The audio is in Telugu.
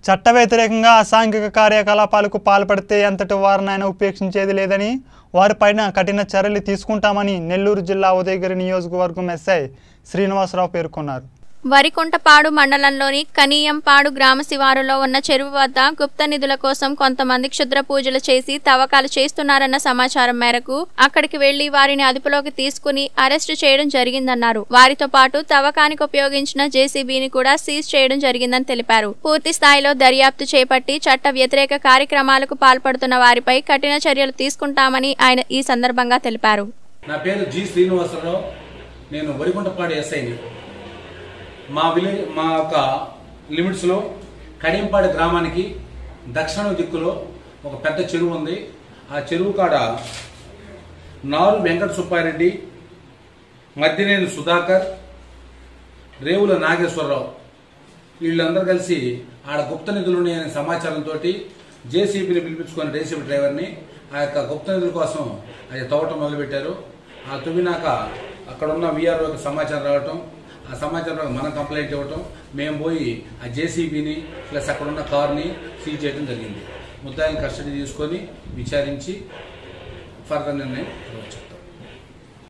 చట్ట వ్యతిరేకంగా అసాంఘిక కార్యకలాపాలకు పాల్పడితే ఎంతటి వారినైనా ఉపేక్షించేది లేదని వారిపైన కఠిన చర్యలు తీసుకుంటామని నెల్లూరు జిల్లా ఉదయగిరి నియోజకవర్గం ఎస్ఐ శ్రీనివాసరావు పేర్కొన్నారు వరికుంటపాడు మండలంలోని కనీయంపాడు గ్రామ శివారులో ఉన్న చెరువు వద్ద గుప్త నిధుల కోసం కొంతమంది క్షుద్ర పూజలు చేసి తవ్వకాలు చేస్తున్నారన్న సమాచారం మేరకు అక్కడికి వెళ్లి వారిని అదుపులోకి తీసుకుని అరెస్టు చేయడం జరిగిందన్నారు వారితో పాటు తవ్వకానికి ఉపయోగించిన జేసీబీని కూడా సీజ్ చేయడం జరిగిందని తెలిపారు పూర్తి స్థాయిలో దర్యాప్తు చేపట్టి చట్ట వ్యతిరేక కార్యక్రమాలకు పాల్పడుతున్న వారిపై కఠిన చర్యలు తీసుకుంటామని ఆయన ఈ సందర్భంగా తెలిపారు నా పేరు జి శ్రీనివాసరావు నేను వరికుంటపాడు ఎస్ఐని మా విలేజ్ మా యొక్క లిమిట్స్లో కడియంపాడు గ్రామానికి దక్షిణ దిక్కులో ఒక పెద్ద చెరువు ఉంది ఆ చెరువు కాడ నారు వెంకట సుబ్బారెడ్డి మద్దినేని సుధాకర్ రేవుల నాగేశ్వరరావు వీళ్ళందరూ కలిసి ఆడ గుప్త నిధులు ఉన్నాయనే సమాచారంతో జేసీబీని పిలిపించుకొని జేసీబీ డ్రైవర్ని ఆ యొక్క గుప్త నిధుల కోసం అది తవ్వటం మొదలుపెట్టారు ఆ తవ్వినాక అక్కడ ఉన్న విఆర్ఓకి సమాచారం రావటం ఆ సమాచారం ప్రకారం మనం కంప్లైంట్ ఇవ్వటం మేము పోయి ఆ జేసీబీని ప్లస్ అక్కడ ఉన్న కార్ని సీజ్ చేయడం జరిగింది ముద్దాయిని కస్టడీ తీసుకొని విచారించి ఫర్దర్ నిర్ణయం ఇవ్వచ్చు